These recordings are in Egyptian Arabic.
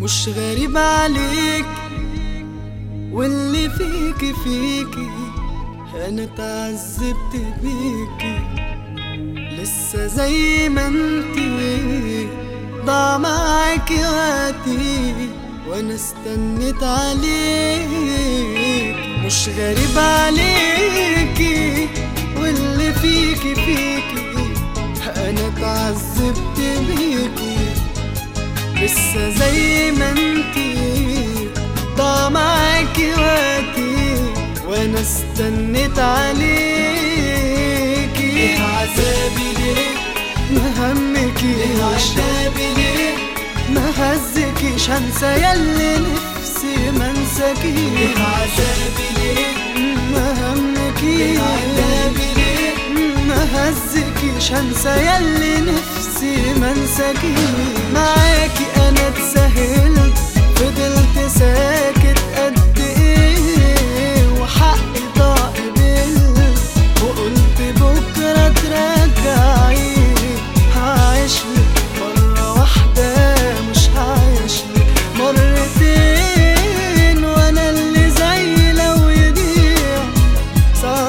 مش غريب عليك واللي فيكي فيكي انا اتعذبت بيكي لسه زي ما انتي ضاع معاكي وقتي وانا استنيت عليك مش غريب عليكي واللي فيكي فيكي انا اتعذبت بيكي لسه زي ما انتي ضاع معاكي وقتي وانا استنيت عليكي ايه عذابي ليه ما همكي ايه عذابي ليه ما هزكيش هنسى ياللي نفسي ما ايه انساكيش عذابي ليه ما همكي ايه عذابي ليه ما هزكيش هنسى ياللي نفسي ما انساكيش معاكي انا اتسهلت فضلت ساكت قد ايه وحقي ضاع قبلت وقلت بكره ترجعي هعيشلك مرة واحدة مش هعيشلك مرتين وانا اللي زي لو يضيع صعب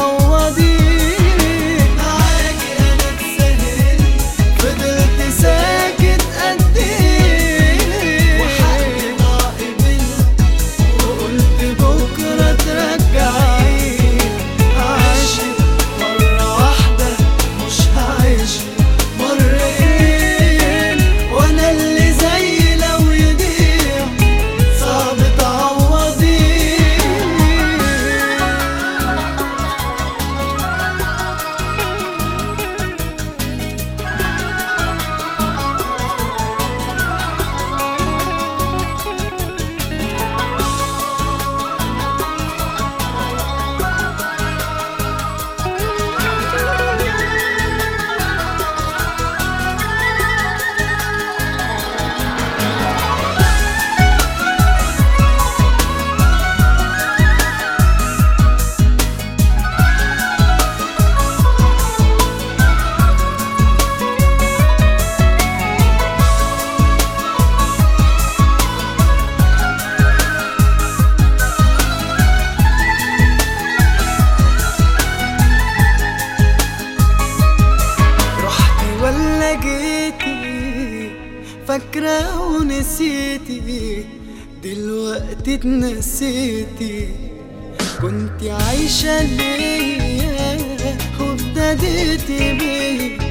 تعوضيه معاكي انا اتسهلت فضلت ساكت قد ايه وحقي ضاع قبلت وقلت بكرة ترجعي هعيشلك مرة واحدة مش هعيشلك مرتين وانا اللي زي لو يضيع صعب تعوضيه رحتي ولا جيتي فاكرة ونسيتي دلوقتي اتنسيتي كنت عايشة ليا وابتديتي بيا